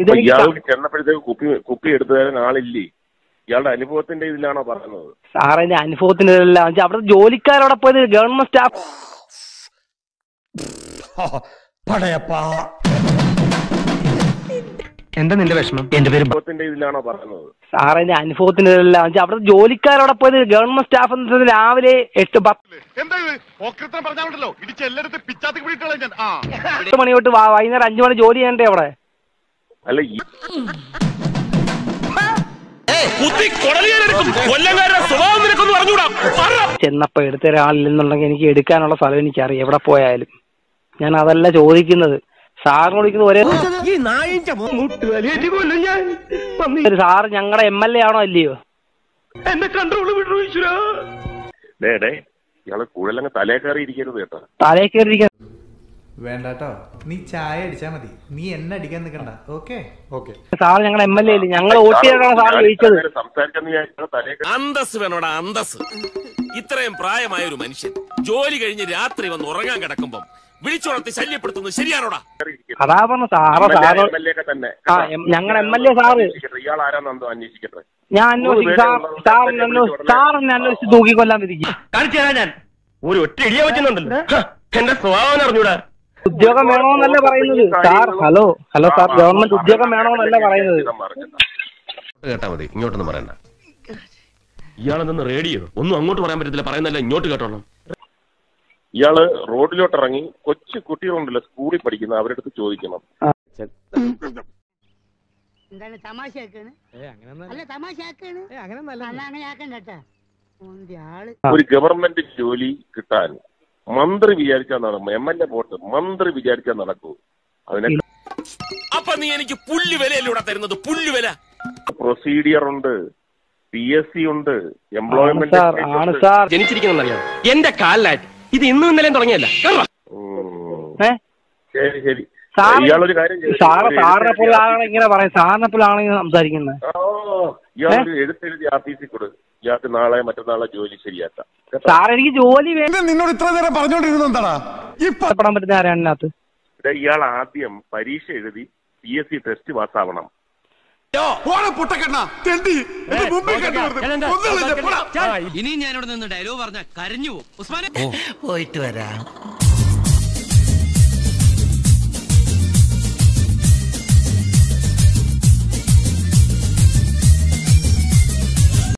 ഇതെനിക്ക് ഇയാൾക്ക് ചെന്നപ്പോഴത്തേക്ക് കുപ്പി കുപ്പി എടുത്തു തരാൻ ആളില്ലേ ഇയാളുടെ അനുഭവത്തിന്റെ ഇതിലാണോ പറയുന്നത് സാറേ എന്റെ അനുഭവത്തിന് ഇതെല്ലാം വെച്ചാ അവിടുത്തെ ജോലിക്കാരവിടെ പോയത് ഗവൺമെന്റ് സ്റ്റാഫ് എന്താ നിന്റെ വിഷമം എന്റെ പേര് അനുഭവത്തിന്റെ ഇതിലാണോ പറയുന്നത് സാറേ എന്റെ അനുഭവത്തിന് ഇതെല്ലാം വെച്ചാ അവിടുത്തെ ജോലിക്കാരവിടെ പോയത് ഗവൺമെന്റ് സ്റ്റാഫ് എന്ന് വെച്ചാൽ രാവിലെ എട്ട് എന്താ ഇത് ഓക്രത്തം പറഞ്ഞാണ്ടല്ലോ ഇടിച്ച് എല്ലായിടത്തും പിച്ചാത്തി പിടിയിട്ടുള്ള ഞാൻ ആ പത്ത് മണി തൊട്ട് വാ- വൈകുന്നേരം അഞ്ചു മണി ജോലി ചെയ്യണ്ടേ അവിടെ അല്ല ഈ ചെന്നപ്പോ എടുത്ത ഒരാളില്ലെന്നുണ്ടെങ്കിൽ എനിക്ക് എടുക്കാനുള്ള സ്ഥലം എനിക്കറിയാം എവിടെ പോയാലും ഞാൻ അതല്ല ചോദിക്കുന്നത് സാറിന് വിളിക്കുന്ന ഒരേ ഒരു സാറ് ഞങ്ങളുടെ എം എൽ എ ആണോ അല്ലയോ ഡേ ഡേ ഇയാള് കൂടുതലങ്ങ് തലേ കയറി ഇരിക്കരുത് കേട്ടോ തലേ കയറിയിരിക്കാൻ വേണ്ട കേട്ടോ നീ ചായ അടിച്ചാ മതി നീ എന്നെ അടിക്കാൻ നിൽക്കണ്ട ഓക്കെ ഓക്കെ സാറ് ഞങ്ങളുടെ എം എൽ എ അല്ലേ ഞങ്ങൾ വോട്ട് ചെയ്താണ് സാർ ജയിച്ചത് സംസാരിച്ചെന്ന് വിചാരിച്ചാൽ തലേ കയറി അന്തസ് വേണോടാ അന്തസ് ഇത്രയും പ്രായമായ ഒരു മനുഷ്യൻ ജോലി കഴിഞ്ഞ് രാത്രി വന്ന് ഉറങ്ങാൻ കിടക്കുമ്പം വിളിച്ചുണർത്തി ശല്യപ്പെടുത്തുന്നത് ശരിയാണോടാ ഇരിക്കരുത്. അതാ പറഞ്ഞ സാറ് സാറ് MLA ഒക്കെ തന്നെ ആ ഞങ്ങളുടെ എം എൽ എ സാറ് ഇയാൾ ആരാന്നെന്തോ അന്വേഷിക്കട്ടെ ഞാൻ അന്വേഷിക്കും സാർ സാറിനെ അന്വേഷിച്ച് സാറിനെ അന്വേഷിച്ച് തൂക്കിക്കൊല്ലാൻ വിധിക്കും കാണിച്ചു തരാം ഞാൻ ഒരു ഒറ്റ ഇടിയ വെച്ചുണ്ടല്ലോ എന്റെ സ്വഭാവം അറിഞ്ഞൂടാ ഉദ്യോഗം വേണമെന്നല്ല പറയുന്നത് sir hello hello sir government ഉദ്യോഗം വേണമെന്നല്ല പറയുന്നത് കേട്ടാ മതി ഇങ്ങോട്ടൊന്നും പറയണ്ട ഇയാളെന്തെന്ന് റേഡിയോ ഒന്നും അങ്ങോട്ട് പറയാൻ പറ്റത്തില്ല പറയുന്നല്ല ഇങ്ങോട്ട് കേട്ടോളാം ഇയാള് റോഡിലോട്ട് ഇറങ്ങി കൊച്ചു കുട്ടികളുണ്ടല്ലോ സ്കൂളിൽ പഠിക്കുന്ന അവരുടെ അടുത്ത് ചോദിക്കണം എന്താണ് തമാശയാക്കാണ് അല്ല തമാശയാക്കാണ് അല്ല അങ്ങനെ ആക്കണ്ട കേട്ടാ ഓന്റെ ആള് ഒരു ഗവൺമെന്റ് ജോലി കിട്ടാൻ മന്ത്രി വിചാരിച്ചാൽ നടക്കും എം എൽ എ പോട്ട് മന്ത്രി വിചാരിച്ചാൽ നടക്കൂ അതിന് അപ്പൊ നീ എനിക്ക് പുല്ല് വിലയല്ലൂടെ തരുന്നത് പുല്ല് വില പ്രൊസീഡിയർ ഉണ്ട് പി എസ് സി ഉണ്ട് ആണ് എംപ്ലോയ്മെന്റ് സാർ ആണ് സാർ ജനിച്ചിരിക്കുന്നറിയാം എന്റെ കാലിലായിട്ട് ഇത് ഇന്നും ഇന്നലെയും തുടങ്ങിയല്ല കേറ. ഏ ശരി ശരി സാറ് ഇയാളൊരു കാര്യം ചെയ്യ്. സാറ് ഒരു സാറിനെ പോലെ എഴുത്തെഴുതി ആളാണ് ഇങ്ങനെ പറയാം സാറിനെ പോലെ ആണെങ്കിൽ സംസാരിക്കുന്നത് ഓ, ഇയാളൊരു എഴുത്തെഴുതി ആഫീസിൽ കൊടു ഇയാൾക്ക് നാളെ മറ്റന്നാളെ ജോലി ശരിയാക്കാം കേട്ടോ? സാർ എനിക്ക് ജോലി വേണം നിന്നോട് ഇത്ര നേരം പറഞ്ഞോണ്ടിരുന്ന എന്താടാ ഇഷ്ടപ്പെടാൻ പറ്റുന്ന ആരാണ് അതിനകത്ത് ഇവിടെ ഇയാൾ ആദ്യം പരീക്ഷ എഴുതി പി എസ് സി ടെസ്റ്റ് പാസ്സാവണം പൊട്ടക്കെണ്ണ തെണ്ടി എന്റെ മുമ്പിൽ കണ്ടു ഇനി ഞാനിവിടെ നിന്ന് ഡയലോഗ് പറഞ്ഞ കരഞ്ഞു പോകും ഉസ്മാനെ പോയിട്ട് വരാം